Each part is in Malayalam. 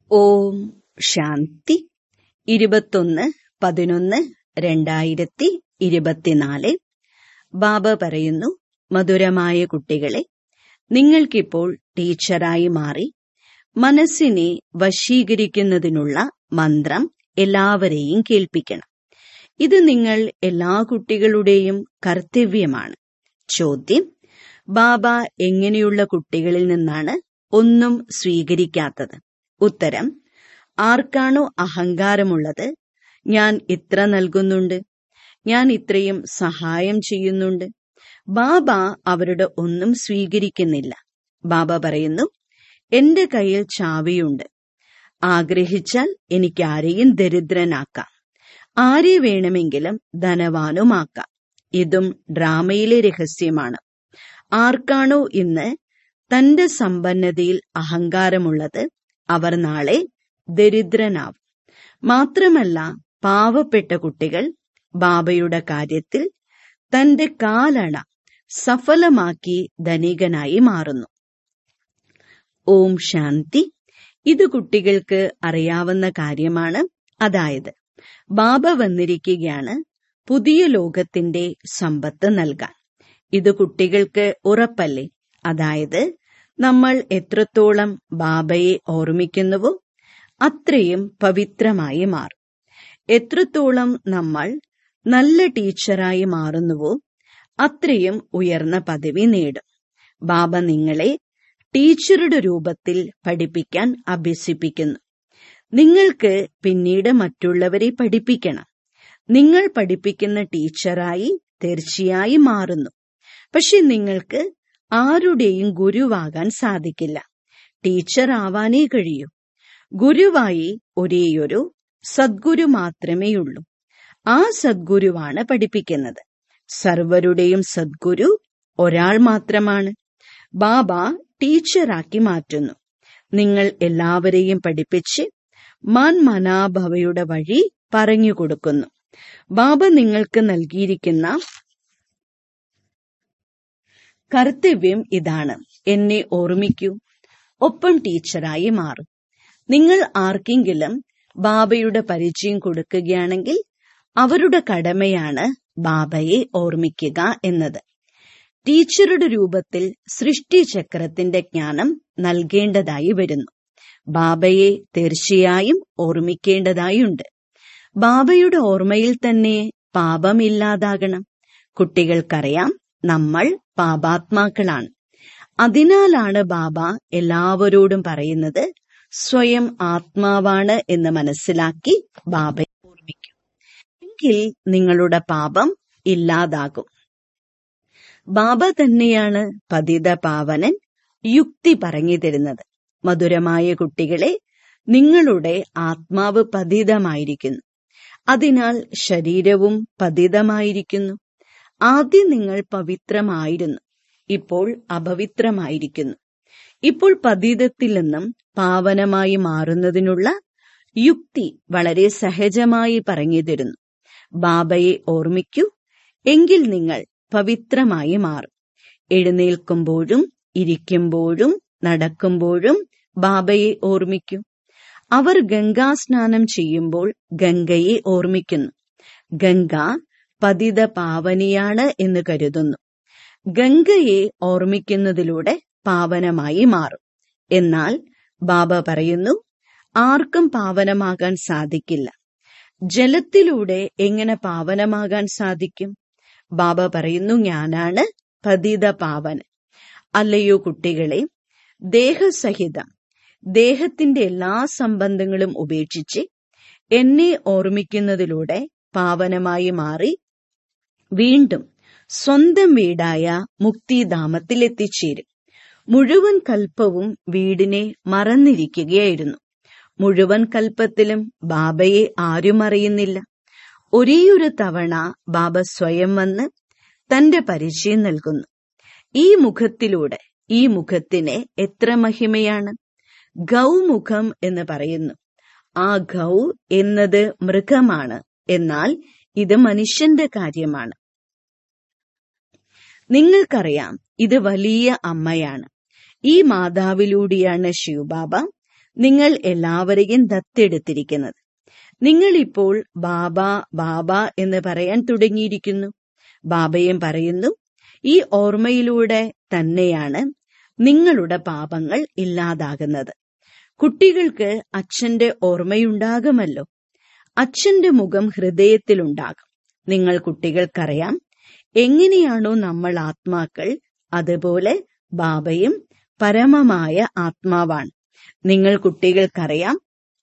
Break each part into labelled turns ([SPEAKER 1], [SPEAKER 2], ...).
[SPEAKER 1] ഓം ശാന്തി ഇരുപത്തൊന്ന് പതിനൊന്ന് രണ്ടായിരത്തി ഇരുപത്തിനാല് ബാബ പറയുന്നു മധുരമായ കുട്ടികളെ നിങ്ങൾക്കിപ്പോൾ ടീച്ചറായി മാറി മനസ്സിനെ വശീകരിക്കുന്നതിനുള്ള മന്ത്രം എല്ലാവരെയും കേൾപ്പിക്കണം ഇത് നിങ്ങൾ എല്ലാ കുട്ടികളുടെയും കർത്തവ്യമാണ് ചോദ്യം ബാബ എങ്ങനെയുള്ള കുട്ടികളിൽ നിന്നാണ് ഒന്നും സ്വീകരിക്കാത്തത് ഉത്തരം ആർക്കാണോ അഹങ്കാരമുള്ളത് ഞാൻ ഇത്ര നൽകുന്നുണ്ട് ഞാൻ ഇത്രയും സഹായം ചെയ്യുന്നുണ്ട് ബാബ അവരുടെ ഒന്നും സ്വീകരിക്കുന്നില്ല ബാബ പറയുന്നു എന്റെ കയ്യിൽ ചാവിയുണ്ട് ആഗ്രഹിച്ചാൽ എനിക്ക് ആരെയും ദരിദ്രനാക്കാം ആരെ വേണമെങ്കിലും ധനവാനുമാക്കാം ഇതും ഡ്രാമയിലെ രഹസ്യമാണ് ആർക്കാണോ ഇന്ന് തന്റെ സമ്പന്നതയിൽ അഹങ്കാരമുള്ളത് അവർ നാളെ ദരിദ്രനാവും മാത്രമല്ല പാവപ്പെട്ട കുട്ടികൾ ബാബയുടെ കാര്യത്തിൽ തന്റെ കാലണ സഫലമാക്കി ധനികനായി മാറുന്നു ഓം ശാന്തി ഇത് കുട്ടികൾക്ക് അറിയാവുന്ന കാര്യമാണ് അതായത് ബാബ വന്നിരിക്കുകയാണ് പുതിയ ലോകത്തിന്റെ സമ്പത്ത് നൽകാൻ ഇത് കുട്ടികൾക്ക് ഉറപ്പല്ലേ അതായത് നമ്മൾ എത്രത്തോളം ബാബയെ ഓർമ്മിക്കുന്നുവോ അത്രയും പവിത്രമായി മാറും എത്രത്തോളം നമ്മൾ നല്ല ടീച്ചറായി മാറുന്നുവോ അത്രയും ഉയർന്ന പദവി നേടും ബാബ നിങ്ങളെ ടീച്ചറുടെ രൂപത്തിൽ പഠിപ്പിക്കാൻ അഭ്യസിപ്പിക്കുന്നു നിങ്ങൾക്ക് പിന്നീട് മറ്റുള്ളവരെ പഠിപ്പിക്കണം നിങ്ങൾ പഠിപ്പിക്കുന്ന ടീച്ചറായി തീർച്ചയായും മാറുന്നു പക്ഷെ നിങ്ങൾക്ക് ആരുടെയും ഗുരുവാകാൻ സാധിക്കില്ല ടീച്ചർ ആവാനേ കഴിയൂ ഗുരുവായി ഒരേയൊരു സദ്ഗുരു മാത്രമേയുള്ളൂ ആ സദ്ഗുരുവാണ് പഠിപ്പിക്കുന്നത് സർവരുടെയും സദ്ഗുരു ഒരാൾ മാത്രമാണ് ബാബ ടീച്ചറാക്കി മാറ്റുന്നു നിങ്ങൾ എല്ലാവരെയും പഠിപ്പിച്ച് മാൻ മനാഭവയുടെ വഴി പറഞ്ഞു കൊടുക്കുന്നു ബാബ നിങ്ങൾക്ക് നൽകിയിരിക്കുന്ന കർത്തവ്യം ഇതാണ് എന്നെ ഓർമ്മിക്കൂ ഒപ്പം ടീച്ചറായി മാറും നിങ്ങൾ ആർക്കെങ്കിലും ബാബയുടെ പരിചയം കൊടുക്കുകയാണെങ്കിൽ അവരുടെ കടമയാണ് ബാബയെ ഓർമ്മിക്കുക എന്നത് ടീച്ചറുടെ രൂപത്തിൽ സൃഷ്ടിചക്രത്തിന്റെ ജ്ഞാനം നൽകേണ്ടതായി വരുന്നു ബാബയെ തീർച്ചയായും ഓർമ്മിക്കേണ്ടതായുണ്ട് ബാബയുടെ ഓർമ്മയിൽ തന്നെ പാപമില്ലാതാകണം കുട്ടികൾക്കറിയാം നമ്മൾ പാപാത്മാക്കളാണ് അതിനാലാണ് ബാബ എല്ലാവരോടും പറയുന്നത് സ്വയം ആത്മാവാണ് എന്ന് മനസ്സിലാക്കി ബാബയെ ഓർമ്മിക്കും എങ്കിൽ നിങ്ങളുടെ പാപം ഇല്ലാതാകും ബാബ തന്നെയാണ് പതിത പാവനൻ യുക്തി പറഞ്ഞു തരുന്നത് മധുരമായ കുട്ടികളെ നിങ്ങളുടെ ആത്മാവ് പതിതമായിരിക്കുന്നു അതിനാൽ ശരീരവും പതിതമായിരിക്കുന്നു ആദ്യം നിങ്ങൾ പവിത്രമായിരുന്നു ഇപ്പോൾ അപവിത്രമായിരിക്കുന്നു ഇപ്പോൾ പതീതത്തിൽ നിന്നും പാവനമായി മാറുന്നതിനുള്ള യുക്തി വളരെ സഹജമായി പറഞ്ഞു തരുന്നു ബാബയെ ഓർമ്മിക്കൂ എങ്കിൽ നിങ്ങൾ പവിത്രമായി മാറും എഴുന്നേൽക്കുമ്പോഴും ഇരിക്കുമ്പോഴും നടക്കുമ്പോഴും ബാബയെ ഓർമ്മിക്കൂ അവർ ഗംഗാസ്നാനം ചെയ്യുമ്പോൾ ഗംഗയെ ഓർമ്മിക്കുന്നു ഗംഗ പതിത പാവനിയാണ് എന്ന് കരുതുന്നു ഗംഗയെ ഓർമ്മിക്കുന്നതിലൂടെ പാവനമായി മാറും എന്നാൽ ബാബ പറയുന്നു ആർക്കും പാവനമാകാൻ സാധിക്കില്ല ജലത്തിലൂടെ എങ്ങനെ പാവനമാകാൻ സാധിക്കും ബാബ പറയുന്നു ഞാനാണ് പതിത പാവനൻ അല്ലയോ കുട്ടികളെ ദേഹസഹിതം ദേഹത്തിന്റെ എല്ലാ സംബന്ധങ്ങളും ഉപേക്ഷിച്ച് എന്നെ ഓർമ്മിക്കുന്നതിലൂടെ പാവനമായി മാറി വീണ്ടും സ്വന്തം വീടായ മുക്തിധാമത്തിൽ എത്തിച്ചേരും മുഴുവൻ കൽപ്പവും വീടിനെ മറന്നിരിക്കുകയായിരുന്നു മുഴുവൻ കൽപ്പത്തിലും ബാബയെ ആരും അറിയുന്നില്ല ഒരേയൊരു തവണ ബാബ സ്വയം വന്ന് തന്റെ പരിചയം നൽകുന്നു ഈ മുഖത്തിലൂടെ ഈ മുഖത്തിന് എത്ര മഹിമയാണ് ഗൗമുഖം എന്ന് പറയുന്നു ആ ഗൗ എന്നത് മൃഗമാണ് എന്നാൽ ഇത് മനുഷ്യന്റെ കാര്യമാണ് നിങ്ങൾക്കറിയാം ഇത് വലിയ അമ്മയാണ് ഈ മാതാവിലൂടെയാണ് ശിവബാബ നിങ്ങൾ എല്ലാവരെയും ദത്തെടുത്തിരിക്കുന്നത് നിങ്ങൾ ഇപ്പോൾ ബാബ ബാബ എന്ന് പറയാൻ തുടങ്ങിയിരിക്കുന്നു ബാബയും പറയുന്നു ഈ ഓർമ്മയിലൂടെ തന്നെയാണ് നിങ്ങളുടെ പാപങ്ങൾ ഇല്ലാതാകുന്നത് കുട്ടികൾക്ക് അച്ഛന്റെ ഓർമ്മയുണ്ടാകുമല്ലോ അച്ഛന്റെ മുഖം ഹൃദയത്തിലുണ്ടാകും നിങ്ങൾ കുട്ടികൾക്കറിയാം എങ്ങനെയാണോ നമ്മൾ ആത്മാക്കൾ അതുപോലെ ബാബയും പരമമായ ആത്മാവാണ് നിങ്ങൾ കുട്ടികൾക്കറിയാം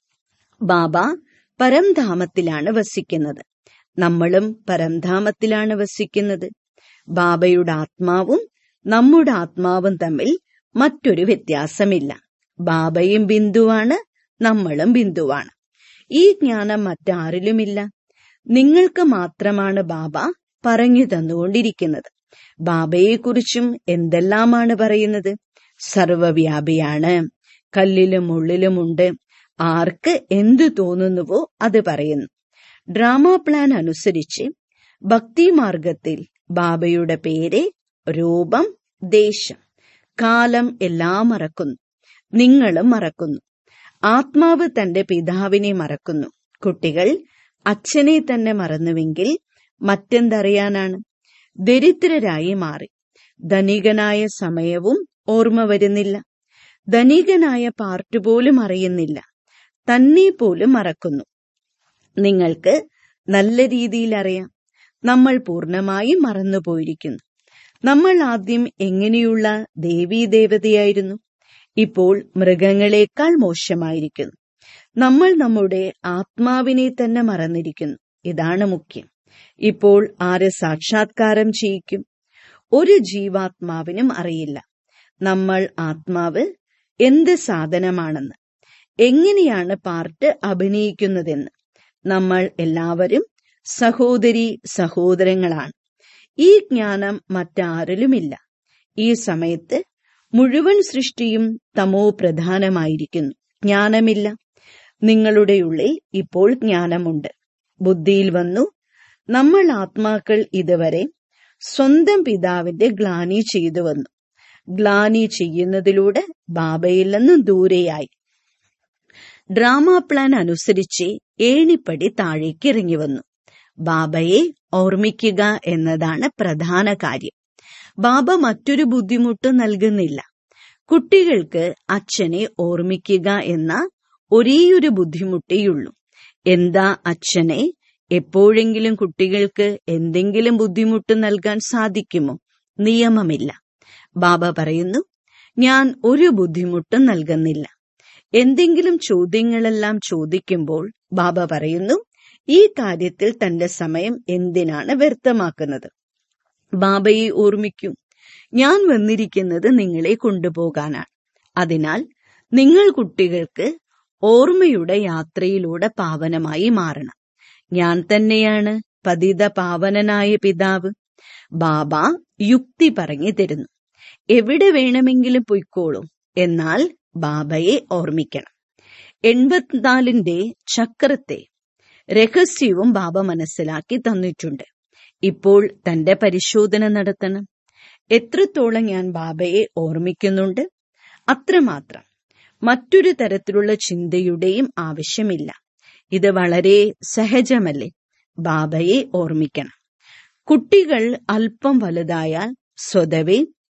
[SPEAKER 1] ബാബ പരംധാമത്തിലാണ് വസിക്കുന്നത് നമ്മളും പരംധാമത്തിലാണ് വസിക്കുന്നത് ബാബയുടെ ആത്മാവും നമ്മുടെ ആത്മാവും തമ്മിൽ മറ്റൊരു വ്യത്യാസമില്ല ബാബയും ബിന്ദുവാണ് നമ്മളും ബിന്ദുവാണ് ഈ ജ്ഞാനം മറ്റാരിലുമില്ല നിങ്ങൾക്ക് മാത്രമാണ് ബാബ പറഞ്ഞു തന്നുകൊണ്ടിരിക്കുന്നത് ബാബയെക്കുറിച്ചും എന്തെല്ലാമാണ് പറയുന്നത് സർവവ്യാപിയാണ് കല്ലിലും ഉള്ളിലുമുണ്ട് ആർക്ക് എന്തു തോന്നുന്നുവോ അത് പറയുന്നു ഡ്രാമ പ്ലാൻ അനുസരിച്ച് ഭക്തിമാർഗത്തിൽ ബാബയുടെ പേര് രൂപം ദേശം കാലം എല്ലാം മറക്കുന്നു നിങ്ങളും മറക്കുന്നു ആത്മാവ് തന്റെ പിതാവിനെ മറക്കുന്നു കുട്ടികൾ അച്ഛനെ തന്നെ മറന്നുവെങ്കിൽ മറ്റെന്തറിയാനാണ് ദരിദ്രരായി മാറി ധനികനായ സമയവും ഓർമ്മ വരുന്നില്ല ധനികനായ പാർട്ട് പോലും അറിയുന്നില്ല തന്നെ പോലും മറക്കുന്നു നിങ്ങൾക്ക് നല്ല രീതിയിൽ അറിയാം നമ്മൾ പൂർണ്ണമായും മറന്നുപോയിരിക്കുന്നു നമ്മൾ ആദ്യം എങ്ങനെയുള്ള ദേവീദേവതയായിരുന്നു ഇപ്പോൾ മൃഗങ്ങളെക്കാൾ മോശമായിരിക്കുന്നു നമ്മൾ നമ്മുടെ ആത്മാവിനെ തന്നെ മറന്നിരിക്കുന്നു ഇതാണ് മുഖ്യം ഇപ്പോൾ ആര് സാക്ഷാത്കാരം ചെയ്യിക്കും ഒരു ജീവാത്മാവിനും അറിയില്ല നമ്മൾ ആത്മാവ് എന്ത് സാധനമാണെന്ന് എങ്ങനെയാണ് പാർട്ട് അഭിനയിക്കുന്നതെന്ന് നമ്മൾ എല്ലാവരും സഹോദരി സഹോദരങ്ങളാണ് ഈ ജ്ഞാനം മറ്റാരിലുമില്ല ഈ സമയത്ത് മുഴുവൻ സൃഷ്ടിയും തമോ പ്രധാനമായിരിക്കുന്നു ജ്ഞാനമില്ല നിങ്ങളുടെ ഉള്ളിൽ ഇപ്പോൾ ജ്ഞാനമുണ്ട് ബുദ്ധിയിൽ വന്നു നമ്മൾ ആത്മാക്കൾ ഇതുവരെ സ്വന്തം പിതാവിന്റെ ഗ്ലാനി ചെയ്തു വന്നു ഗ്ലാനി ചെയ്യുന്നതിലൂടെ ബാബയിൽ നിന്നും ദൂരെയായി ഡ്രാമ പ്ലാൻ അനുസരിച്ച് ഏണിപ്പടി താഴേക്ക് ഇറങ്ങി വന്നു ബാബയെ ഓർമ്മിക്കുക എന്നതാണ് പ്രധാന കാര്യം ബാബ മറ്റൊരു ബുദ്ധിമുട്ട് നൽകുന്നില്ല കുട്ടികൾക്ക് അച്ഛനെ ഓർമ്മിക്കുക എന്ന ഒരേയൊരു ബുദ്ധിമുട്ടേയുള്ളൂ എന്താ അച്ഛനെ എപ്പോഴെങ്കിലും കുട്ടികൾക്ക് എന്തെങ്കിലും ബുദ്ധിമുട്ട് നൽകാൻ സാധിക്കുമോ നിയമമില്ല ബാബ പറയുന്നു ഞാൻ ഒരു ബുദ്ധിമുട്ടും നൽകുന്നില്ല എന്തെങ്കിലും ചോദ്യങ്ങളെല്ലാം ചോദിക്കുമ്പോൾ ബാബ പറയുന്നു ഈ കാര്യത്തിൽ തന്റെ സമയം എന്തിനാണ് വ്യർത്ഥമാക്കുന്നത് ബാബയെ ഓർമ്മിക്കൂ ഞാൻ വന്നിരിക്കുന്നത് നിങ്ങളെ കൊണ്ടുപോകാനാണ് അതിനാൽ നിങ്ങൾ കുട്ടികൾക്ക് ഓർമ്മയുടെ യാത്രയിലൂടെ പാവനമായി മാറണം ഞാൻ തന്നെയാണ് പതിത പാവനനായ പിതാവ് ബാബ യുക്തി പറഞ്ഞു തരുന്നു എവിടെ വേണമെങ്കിലും പൊയ്ക്കോളും എന്നാൽ ബാബയെ ഓർമ്മിക്കണം എൺപത്തിനാലിന്റെ ചക്രത്തെ രഹസ്യവും ബാബ മനസ്സിലാക്കി തന്നിട്ടുണ്ട് ഇപ്പോൾ തന്റെ പരിശോധന നടത്തണം എത്രത്തോളം ഞാൻ ബാബയെ ഓർമ്മിക്കുന്നുണ്ട് അത്രമാത്രം മറ്റൊരു തരത്തിലുള്ള ചിന്തയുടെയും ആവശ്യമില്ല ഇത് വളരെ സഹജമല്ലേ ബാബയെ ഓർമ്മിക്കണം കുട്ടികൾ അല്പം വലുതായാൽ സ്വതവേ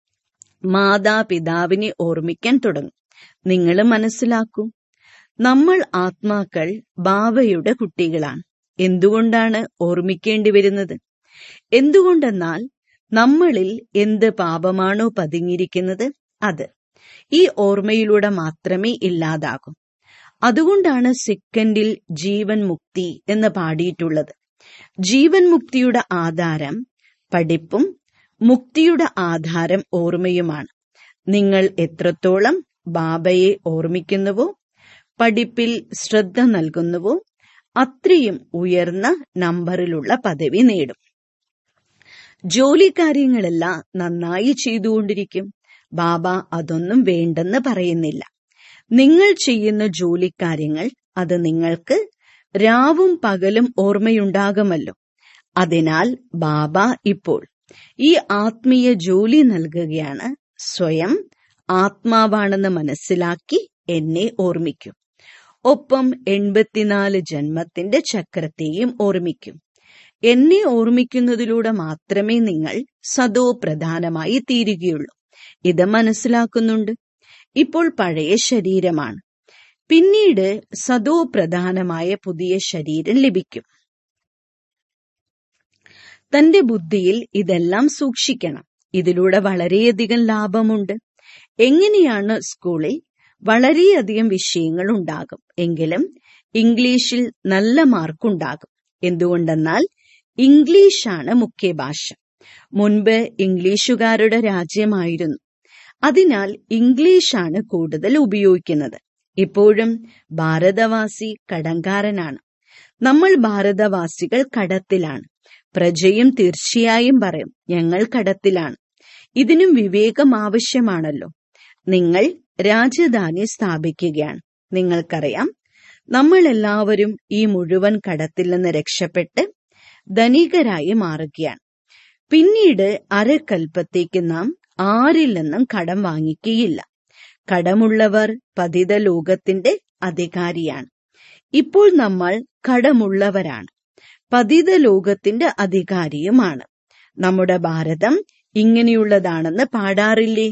[SPEAKER 1] മാതാപിതാവിനെ ഓർമ്മിക്കാൻ തുടങ്ങും നിങ്ങൾ മനസ്സിലാക്കൂ നമ്മൾ ആത്മാക്കൾ ബാബയുടെ കുട്ടികളാണ് എന്തുകൊണ്ടാണ് ഓർമ്മിക്കേണ്ടി വരുന്നത് എന്തുകൊണ്ടെന്നാൽ നമ്മളിൽ എന്ത് പാപമാണോ പതുങ്ങിയിരിക്കുന്നത് അത് ഈ ഓർമ്മയിലൂടെ മാത്രമേ ഇല്ലാതാകൂ അതുകൊണ്ടാണ് സെക്കൻഡിൽ ജീവൻ മുക്തി എന്ന് പാടിയിട്ടുള്ളത് ജീവൻ മുക്തിയുടെ ആധാരം പഠിപ്പും മുക്തിയുടെ ആധാരം ഓർമ്മയുമാണ് നിങ്ങൾ എത്രത്തോളം ബാബയെ ഓർമ്മിക്കുന്നുവോ പഠിപ്പിൽ ശ്രദ്ധ നൽകുന്നുവോ അത്രയും ഉയർന്ന നമ്പറിലുള്ള പദവി നേടും ജോലി കാര്യങ്ങളെല്ലാം നന്നായി ചെയ്തുകൊണ്ടിരിക്കും ബാബ അതൊന്നും വേണ്ടെന്ന് പറയുന്നില്ല നിങ്ങൾ ചെയ്യുന്ന ജോലിക്കാര്യങ്ങൾ അത് നിങ്ങൾക്ക് രാവും പകലും ഓർമ്മയുണ്ടാകുമല്ലോ അതിനാൽ ബാബ ഇപ്പോൾ ഈ ആത്മീയ ജോലി നൽകുകയാണ് സ്വയം ആത്മാവാണെന്ന് മനസ്സിലാക്കി എന്നെ ഓർമ്മിക്കൂ ഒപ്പം എൺപത്തിനാല് ജന്മത്തിന്റെ ചക്രത്തെയും ഓർമ്മിക്കും എന്നെ ഓർമ്മിക്കുന്നതിലൂടെ മാത്രമേ നിങ്ങൾ സദോ പ്രധാനമായി തീരുകയുള്ളൂ ഇത് മനസ്സിലാക്കുന്നുണ്ട് ഇപ്പോൾ പഴയ ശരീരമാണ് പിന്നീട് സദോ പ്രധാനമായ പുതിയ ശരീരം ലഭിക്കും തന്റെ ബുദ്ധിയിൽ ഇതെല്ലാം സൂക്ഷിക്കണം ഇതിലൂടെ വളരെയധികം ലാഭമുണ്ട് എങ്ങനെയാണ് സ്കൂളിൽ വളരെയധികം വിഷയങ്ങൾ ഉണ്ടാകും എങ്കിലും ഇംഗ്ലീഷിൽ നല്ല മാർക്കുണ്ടാകും എന്തുകൊണ്ടെന്നാൽ ഇംഗ്ലീഷാണ് മുഖ്യ ഭാഷ മുൻപ് ഇംഗ്ലീഷുകാരുടെ രാജ്യമായിരുന്നു അതിനാൽ ഇംഗ്ലീഷാണ് കൂടുതൽ ഉപയോഗിക്കുന്നത് ഇപ്പോഴും ഭാരതവാസി കടങ്കാരനാണ് നമ്മൾ ഭാരതവാസികൾ കടത്തിലാണ് പ്രജയും തീർച്ചയായും പറയും ഞങ്ങൾ കടത്തിലാണ് ഇതിനും വിവേകം ആവശ്യമാണല്ലോ നിങ്ങൾ രാജധാനി സ്ഥാപിക്കുകയാണ് നിങ്ങൾക്കറിയാം നമ്മൾ എല്ലാവരും ഈ മുഴുവൻ കടത്തിൽ നിന്ന് രക്ഷപ്പെട്ട് ധനികരായി മാറുകയാണ് പിന്നീട് അരക്കൽപ്പത്തേക്ക് നാം ആരിൽ നിന്നും കടം വാങ്ങിക്കുകയില്ല കടമുള്ളവർ പതിത ലോകത്തിന്റെ അധികാരിയാണ് ഇപ്പോൾ നമ്മൾ കടമുള്ളവരാണ് പതിത ലോകത്തിന്റെ അധികാരിയുമാണ് നമ്മുടെ ഭാരതം ഇങ്ങനെയുള്ളതാണെന്ന് പാടാറില്ലേ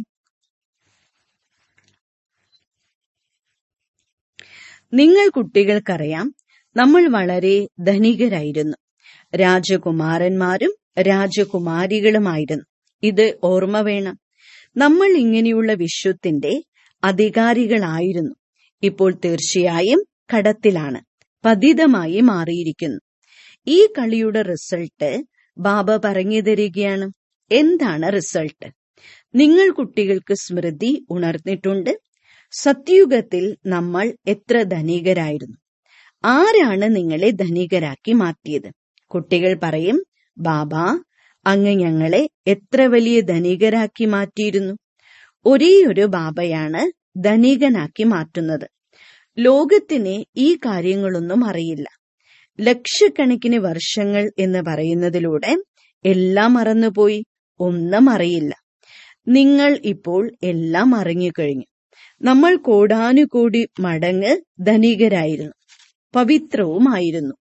[SPEAKER 1] നിങ്ങൾ കുട്ടികൾക്കറിയാം നമ്മൾ വളരെ ധനികരായിരുന്നു രാജകുമാരന്മാരും രാജകുമാരികളുമായിരുന്നു ഇത് ഓർമ്മ വേണം നമ്മൾ ഇങ്ങനെയുള്ള വിശ്വത്തിന്റെ അധികാരികളായിരുന്നു ഇപ്പോൾ തീർച്ചയായും കടത്തിലാണ് പതിതമായി മാറിയിരിക്കുന്നു ഈ കളിയുടെ റിസൾട്ട് ബാബ പറഞ്ഞു തരികയാണ് എന്താണ് റിസൾട്ട് നിങ്ങൾ കുട്ടികൾക്ക് സ്മൃതി ഉണർന്നിട്ടുണ്ട് സത്യുഗത്തിൽ നമ്മൾ എത്ര ധനികരായിരുന്നു ആരാണ് നിങ്ങളെ ധനികരാക്കി മാറ്റിയത് കുട്ടികൾ പറയും ബാബ അങ്ങ് ഞങ്ങളെ എത്ര വലിയ ധനികരാക്കി മാറ്റിയിരുന്നു ഒരേയൊരു ബാബയാണ് ധനികനാക്കി മാറ്റുന്നത് ലോകത്തിന് ഈ കാര്യങ്ങളൊന്നും അറിയില്ല ലക്ഷക്കണക്കിന് വർഷങ്ങൾ എന്ന് പറയുന്നതിലൂടെ എല്ലാം മറന്നുപോയി ഒന്നും അറിയില്ല നിങ്ങൾ ഇപ്പോൾ എല്ലാം അറിഞ്ഞുകഴിഞ്ഞു നമ്മൾ കോടാനുകോടി മടങ്ങ് ധനികരായിരുന്നു പവിത്രവുമായിരുന്നു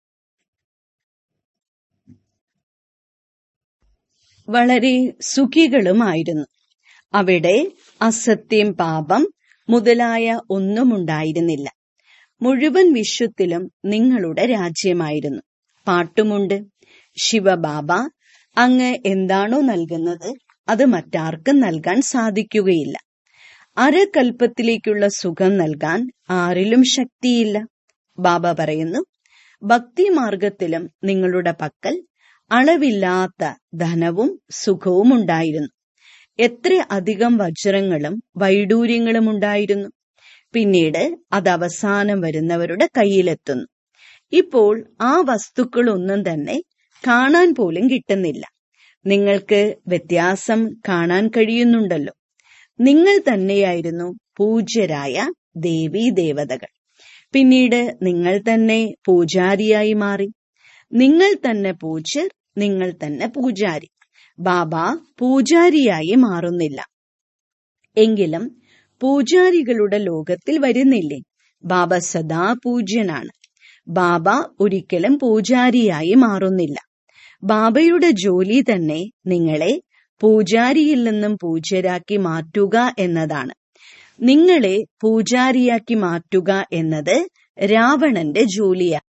[SPEAKER 1] വളരെ സുഖികളുമായിരുന്നു അവിടെ അസത്യം പാപം മുതലായ ഒന്നുമുണ്ടായിരുന്നില്ല മുഴുവൻ വിശ്വത്തിലും നിങ്ങളുടെ രാജ്യമായിരുന്നു പാട്ടുമുണ്ട് ശിവബാബ അങ്ങ് എന്താണോ നൽകുന്നത് അത് മറ്റാർക്കും നൽകാൻ സാധിക്കുകയില്ല അരകൽപ്പത്തിലേക്കുള്ള സുഖം നൽകാൻ ആരിലും ശക്തിയില്ല ബാബ പറയുന്നു ഭക്തിമാർഗത്തിലും നിങ്ങളുടെ പക്കൽ അളവില്ലാത്ത ധനവും സുഖവും ഉണ്ടായിരുന്നു എത്ര അധികം വജ്രങ്ങളും വൈഡൂര്യങ്ങളും ഉണ്ടായിരുന്നു പിന്നീട് അത് അവസാനം വരുന്നവരുടെ കയ്യിലെത്തുന്നു ഇപ്പോൾ ആ വസ്തുക്കളൊന്നും തന്നെ കാണാൻ പോലും കിട്ടുന്നില്ല നിങ്ങൾക്ക് വ്യത്യാസം കാണാൻ കഴിയുന്നുണ്ടല്ലോ നിങ്ങൾ തന്നെയായിരുന്നു പൂജ്യരായ ദേവീ ദേവതകൾ പിന്നീട് നിങ്ങൾ തന്നെ പൂജാരിയായി മാറി നിങ്ങൾ തന്നെ പൂജ്യർ നിങ്ങൾ തന്നെ പൂജാരി ബാബ പൂജാരിയായി മാറുന്നില്ല എങ്കിലും പൂജാരികളുടെ ലോകത്തിൽ വരുന്നില്ലേ ബാബ സദാ പൂജ്യനാണ് ബാബ ഒരിക്കലും പൂജാരിയായി മാറുന്നില്ല ബാബയുടെ ജോലി തന്നെ നിങ്ങളെ പൂജാരിയിൽ നിന്നും പൂജ്യരാക്കി മാറ്റുക എന്നതാണ് നിങ്ങളെ പൂജാരിയാക്കി മാറ്റുക എന്നത് രാവണന്റെ ജോലിയാണ്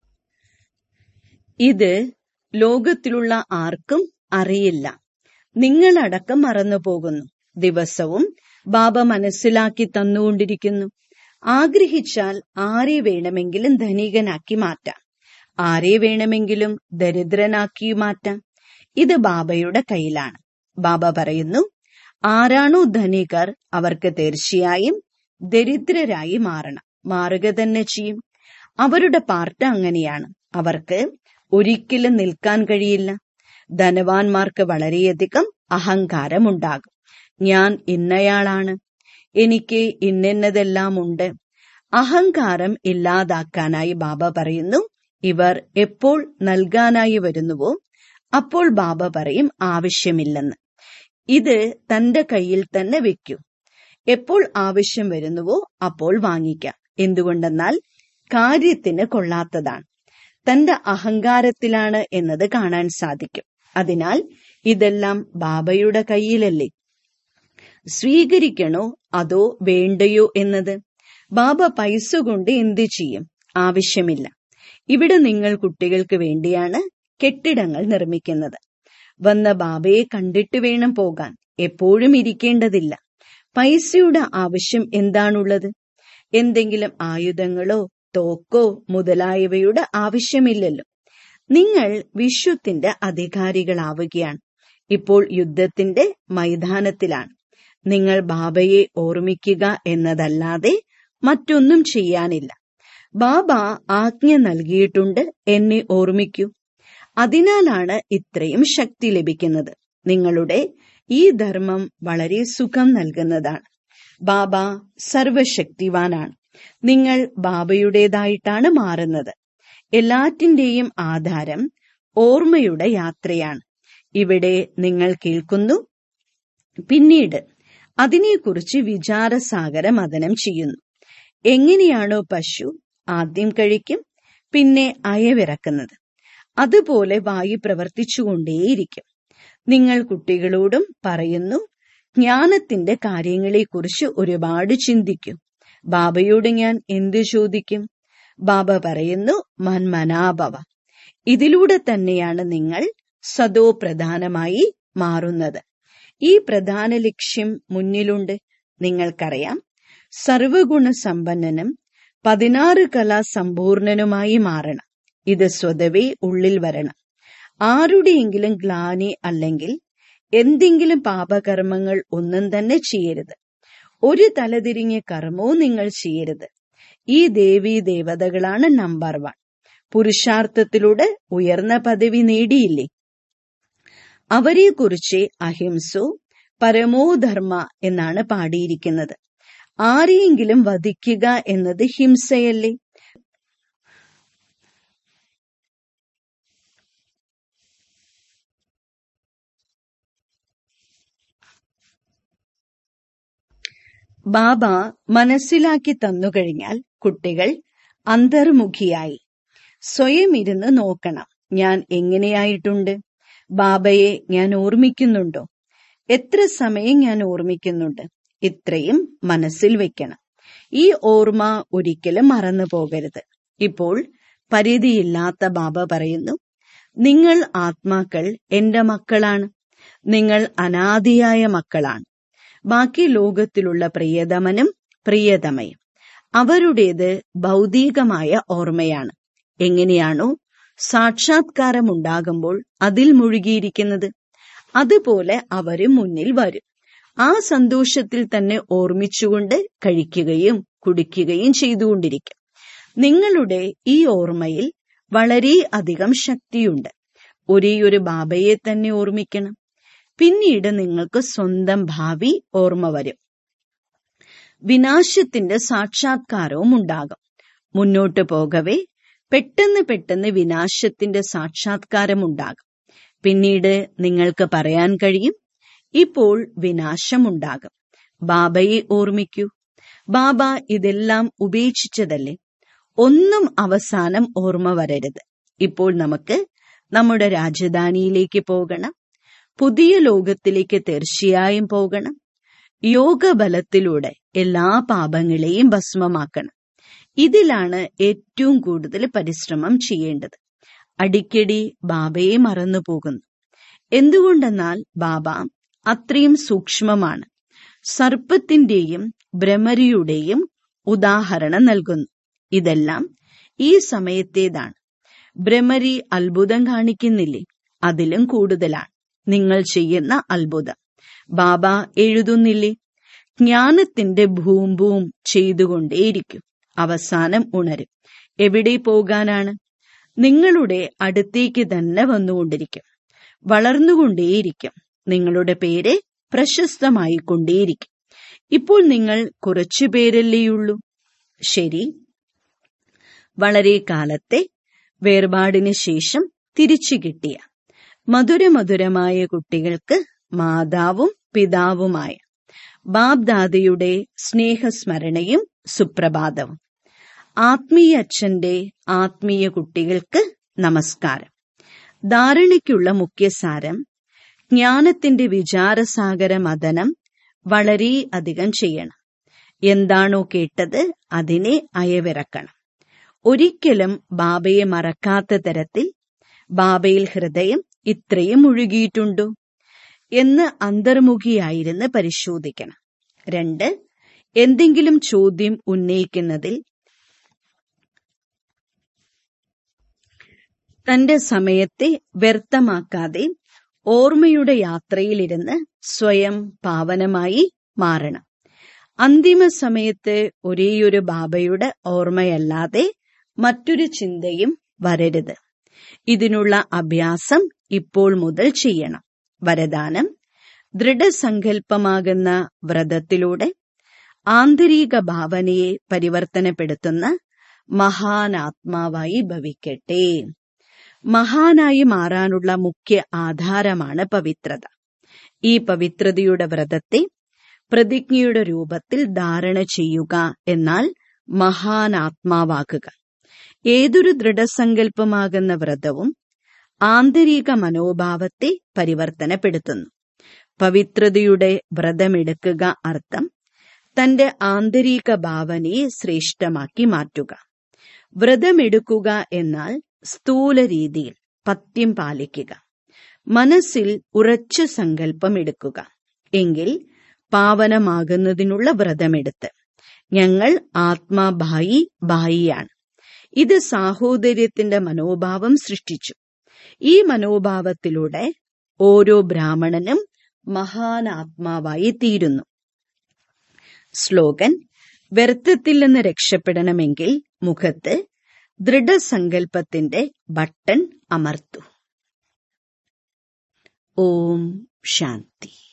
[SPEAKER 1] ഇത് ലോകത്തിലുള്ള ആർക്കും അറിയില്ല നിങ്ങളടക്കം മറന്നുപോകുന്നു ദിവസവും ബാബ മനസ്സിലാക്കി തന്നുകൊണ്ടിരിക്കുന്നു ആഗ്രഹിച്ചാൽ ആരെ വേണമെങ്കിലും ധനികനാക്കി മാറ്റാം ആരെ വേണമെങ്കിലും ദരിദ്രനാക്കി മാറ്റാം ഇത് ബാബയുടെ കയ്യിലാണ് ബാബ പറയുന്നു ആരാണോ ധനികർ അവർക്ക് തീർച്ചയായും ദരിദ്രരായി മാറണം മാറുക തന്നെ ചെയ്യും അവരുടെ പാർട്ട് അങ്ങനെയാണ് അവർക്ക് ഒരിക്കലും നിൽക്കാൻ കഴിയില്ല ധനവാന്മാർക്ക് വളരെയധികം അഹങ്കാരമുണ്ടാകും ഞാൻ ഇന്നയാളാണ് എനിക്ക് ഇന്നിന്നതെല്ലാം ഉണ്ട് അഹങ്കാരം ഇല്ലാതാക്കാനായി ബാബ പറയുന്നു ഇവർ എപ്പോൾ നൽകാനായി വരുന്നുവോ അപ്പോൾ ബാബ പറയും ആവശ്യമില്ലെന്ന് ഇത് തന്റെ കയ്യിൽ തന്നെ വെക്കൂ എപ്പോൾ ആവശ്യം വരുന്നുവോ അപ്പോൾ വാങ്ങിക്കാം എന്തുകൊണ്ടെന്നാൽ കാര്യത്തിന് കൊള്ളാത്തതാണ് തന്റെ അഹങ്കാരത്തിലാണ് എന്നത് കാണാൻ സാധിക്കും അതിനാൽ ഇതെല്ലാം ബാബയുടെ കയ്യിലല്ലേ സ്വീകരിക്കണോ അതോ വേണ്ടയോ എന്നത് ബാബ പൈസ കൊണ്ട് എന്തു ചെയ്യും ആവശ്യമില്ല ഇവിടെ നിങ്ങൾ കുട്ടികൾക്ക് വേണ്ടിയാണ് കെട്ടിടങ്ങൾ നിർമ്മിക്കുന്നത് വന്ന ബാബയെ കണ്ടിട്ട് വേണം പോകാൻ എപ്പോഴും ഇരിക്കേണ്ടതില്ല പൈസയുടെ ആവശ്യം എന്താണുള്ളത് എന്തെങ്കിലും ആയുധങ്ങളോ തോക്കോ മുതലായവയുടെ ആവശ്യമില്ലല്ലോ നിങ്ങൾ വിശ്വത്തിന്റെ അധികാരികളാവുകയാണ് ഇപ്പോൾ യുദ്ധത്തിന്റെ മൈതാനത്തിലാണ് നിങ്ങൾ ബാബയെ ഓർമ്മിക്കുക എന്നതല്ലാതെ മറ്റൊന്നും ചെയ്യാനില്ല ബാബ ആജ്ഞ നൽകിയിട്ടുണ്ട് എന്നെ ഓർമ്മിക്കൂ അതിനാലാണ് ഇത്രയും ശക്തി ലഭിക്കുന്നത് നിങ്ങളുടെ ഈ ധർമ്മം വളരെ സുഖം നൽകുന്നതാണ് ബാബ സർവശക്തിവാനാണ് നിങ്ങൾ ബാബയുടേതായിട്ടാണ് മാറുന്നത് എല്ലാറ്റിന്റെയും ആധാരം ഓർമ്മയുടെ യാത്രയാണ് ഇവിടെ നിങ്ങൾ കേൾക്കുന്നു പിന്നീട് അതിനെക്കുറിച്ച് വിചാരസാഗര മതനം ചെയ്യുന്നു എങ്ങനെയാണോ പശു ആദ്യം കഴിക്കും പിന്നെ അയവിറക്കുന്നത് അതുപോലെ വായു പ്രവർത്തിച്ചുകൊണ്ടേയിരിക്കും നിങ്ങൾ കുട്ടികളോടും പറയുന്നു ജ്ഞാനത്തിന്റെ കാര്യങ്ങളെക്കുറിച്ച് ഒരുപാട് ചിന്തിക്കും ബാബയോട് ഞാൻ എന്തു ചോദിക്കും ബാബ പറയുന്നു മന്മനാഭവ ഇതിലൂടെ തന്നെയാണ് നിങ്ങൾ സദോ പ്രധാനമായി മാറുന്നത് ഈ പ്രധാന ലക്ഷ്യം മുന്നിലുണ്ട് നിങ്ങൾക്കറിയാം സർവഗുണ സമ്പന്നനും പതിനാറ് കലാ സമ്പൂർണനുമായി മാറണം ഇത് സ്വതവേ ഉള്ളിൽ വരണം ആരുടെയെങ്കിലും ഗ്ലാനി അല്ലെങ്കിൽ എന്തെങ്കിലും പാപകർമ്മങ്ങൾ ഒന്നും തന്നെ ചെയ്യരുത് ഒരു തലതിരിഞ്ഞ കർമ്മവും നിങ്ങൾ ചെയ്യരുത് ഈ ദേവീ ദേവതകളാണ് നമ്പർ വൺ പുരുഷാർത്ഥത്തിലൂടെ ഉയർന്ന പദവി നേടിയില്ലേ അവരെക്കുറിച്ച് അഹിംസോ പരമോധർമ്മ എന്നാണ് പാടിയിരിക്കുന്നത് ആരെയെങ്കിലും വധിക്കുക എന്നത് ഹിംസയല്ലേ ബാബ മനസ്സിലാക്കി തന്നുകഴിഞ്ഞാൽ കുട്ടികൾ അന്തർമുഖിയായി സ്വയം ഇരുന്ന് നോക്കണം ഞാൻ എങ്ങനെയായിട്ടുണ്ട് ബാബയെ ഞാൻ ഓർമ്മിക്കുന്നുണ്ടോ എത്ര സമയം ഞാൻ ഓർമ്മിക്കുന്നുണ്ട് ഇത്രയും മനസ്സിൽ വെക്കണം ഈ ഓർമ്മ ഒരിക്കലും മറന്നു പോകരുത് ഇപ്പോൾ പരിധിയില്ലാത്ത ബാബ പറയുന്നു നിങ്ങൾ ആത്മാക്കൾ എന്റെ മക്കളാണ് നിങ്ങൾ അനാദിയായ മക്കളാണ് ബാക്കി ലോകത്തിലുള്ള പ്രിയതമനും പ്രിയതമയും അവരുടേത് ഭൗതികമായ ഓർമ്മയാണ് എങ്ങനെയാണോ സാക്ഷാത്കാരം ഉണ്ടാകുമ്പോൾ അതിൽ മുഴുകിയിരിക്കുന്നത് അതുപോലെ അവരും മുന്നിൽ വരും ആ സന്തോഷത്തിൽ തന്നെ ഓർമ്മിച്ചുകൊണ്ട് കഴിക്കുകയും കുടിക്കുകയും ചെയ്തുകൊണ്ടിരിക്കും നിങ്ങളുടെ ഈ ഓർമ്മയിൽ വളരെ അധികം ശക്തിയുണ്ട് ഒരേയൊരു ബാബയെ തന്നെ ഓർമ്മിക്കണം പിന്നീട് നിങ്ങൾക്ക് സ്വന്തം ഭാവി ഓർമ്മ വരും വിനാശത്തിന്റെ സാക്ഷാത്കാരവും ഉണ്ടാകും മുന്നോട്ട് പോകവേ പെട്ടെന്ന് പെട്ടെന്ന് വിനാശത്തിന്റെ സാക്ഷാത്കാരം ഉണ്ടാകും പിന്നീട് നിങ്ങൾക്ക് പറയാൻ കഴിയും ഇപ്പോൾ വിനാശമുണ്ടാകും ബാബയെ ഓർമ്മിക്കൂ ബാബ ഇതെല്ലാം ഉപേക്ഷിച്ചതല്ലേ ഒന്നും അവസാനം ഓർമ്മ വരരുത് ഇപ്പോൾ നമുക്ക് നമ്മുടെ രാജധാനിയിലേക്ക് പോകണം പുതിയ ലോകത്തിലേക്ക് തീർച്ചയായും പോകണം യോഗബലത്തിലൂടെ എല്ലാ പാപങ്ങളെയും ഭസ്മമാക്കണം ഇതിലാണ് ഏറ്റവും കൂടുതൽ പരിശ്രമം ചെയ്യേണ്ടത് അടിക്കടി ബാബയെ മറന്നു പോകുന്നു എന്തുകൊണ്ടെന്നാൽ ബാബ അത്രയും സൂക്ഷ്മമാണ് സർപ്പത്തിന്റെയും ഭ്രമരിയുടെയും ഉദാഹരണം നൽകുന്നു ഇതെല്ലാം ഈ സമയത്തേതാണ് ഭ്രമരി അത്ഭുതം കാണിക്കുന്നില്ലേ അതിലും കൂടുതലാണ് നിങ്ങൾ ചെയ്യുന്ന അത്ഭുതം ബാബ എഴുതുന്നില്ലേ ജ്ഞാനത്തിന്റെ ഭൂം ഭൂം ചെയ്തുകൊണ്ടേയിരിക്കും അവസാനം ഉണരും എവിടെ പോകാനാണ് നിങ്ങളുടെ അടുത്തേക്ക് തന്നെ വന്നുകൊണ്ടിരിക്കും വളർന്നുകൊണ്ടേയിരിക്കും നിങ്ങളുടെ പേര് പ്രശസ്തമായി കൊണ്ടേയിരിക്കും ഇപ്പോൾ നിങ്ങൾ കുറച്ചു പേരല്ലേയുള്ളൂ ശരി വളരെ കാലത്തെ വേർപാടിന് ശേഷം തിരിച്ചു കിട്ടിയ മധുരമധുരമായ കുട്ടികൾക്ക് മാതാവും പിതാവുമായ ബാബ്ദാദയുടെ സ്നേഹസ്മരണയും സുപ്രഭാതവും ആത്മീയ അച്ഛന്റെ ആത്മീയ കുട്ടികൾക്ക് നമസ്കാരം ധാരണയ്ക്കുള്ള മുഖ്യസാരം ജ്ഞാനത്തിന്റെ വിചാരസാഗര മദനം വളരെ അധികം ചെയ്യണം എന്താണോ കേട്ടത് അതിനെ അയവിറക്കണം ഒരിക്കലും ബാബയെ മറക്കാത്ത തരത്തിൽ ബാബയിൽ ഹൃദയം ഇത്രയും മുഴുകിയിട്ടുണ്ടോ എന്ന് അന്തർമുഖിയായിരുന്ന് പരിശോധിക്കണം രണ്ട് എന്തെങ്കിലും ചോദ്യം ഉന്നയിക്കുന്നതിൽ തന്റെ സമയത്തെ വ്യർത്ഥമാക്കാതെ ഓർമ്മയുടെ യാത്രയിലിരുന്ന് സ്വയം പാവനമായി മാറണം അന്തിമ സമയത്ത് ഒരേയൊരു ബാബയുടെ ഓർമ്മയല്ലാതെ മറ്റൊരു ചിന്തയും വരരുത് ഇതിനുള്ള അഭ്യാസം ഇപ്പോൾ മുതൽ ചെയ്യണം വരദാനം ദൃഢസങ്കല്പമാകുന്ന വ്രതത്തിലൂടെ ആന്തരിക ഭാവനയെ പരിവർത്തനപ്പെടുത്തുന്ന മഹാനാത്മാവായി ഭവിക്കട്ടെ മഹാനായി മാറാനുള്ള മുഖ്യ ആധാരമാണ് പവിത്രത ഈ പവിത്രതയുടെ വ്രതത്തെ പ്രതിജ്ഞയുടെ രൂപത്തിൽ ധാരണ ചെയ്യുക എന്നാൽ മഹാനാത്മാവാകുക ഏതൊരു ദൃഢസങ്കല്പമാകുന്ന വ്രതവും ആന്തരിക മനോഭാവത്തെ പരിവർത്തനപ്പെടുത്തുന്നു പവിത്രതയുടെ വ്രതമെടുക്കുക അർത്ഥം തന്റെ ആന്തരിക ഭാവനയെ ശ്രേഷ്ഠമാക്കി മാറ്റുക വ്രതമെടുക്കുക എന്നാൽ സ്ഥൂല രീതിയിൽ പത്യം പാലിക്കുക മനസ്സിൽ ഉറച്ച സങ്കല്പം എടുക്കുക എങ്കിൽ പാവനമാകുന്നതിനുള്ള വ്രതമെടുത്ത് ഞങ്ങൾ ആത്മാഭായി ഭായിയാണ് ഇത് സാഹോദര്യത്തിന്റെ മനോഭാവം സൃഷ്ടിച്ചു ഈ മനോഭാവത്തിലൂടെ ഓരോ ബ്രാഹ്മണനും മഹാനാത്മാവായി തീരുന്നു സ്ലോഗൻ വ്യർത്ഥത്തിൽ നിന്ന് രക്ഷപ്പെടണമെങ്കിൽ മുഖത്ത് ദൃഢസങ്കല്പത്തിന്റെ ബട്ടൺ അമർത്തു ഓം ശാന്തി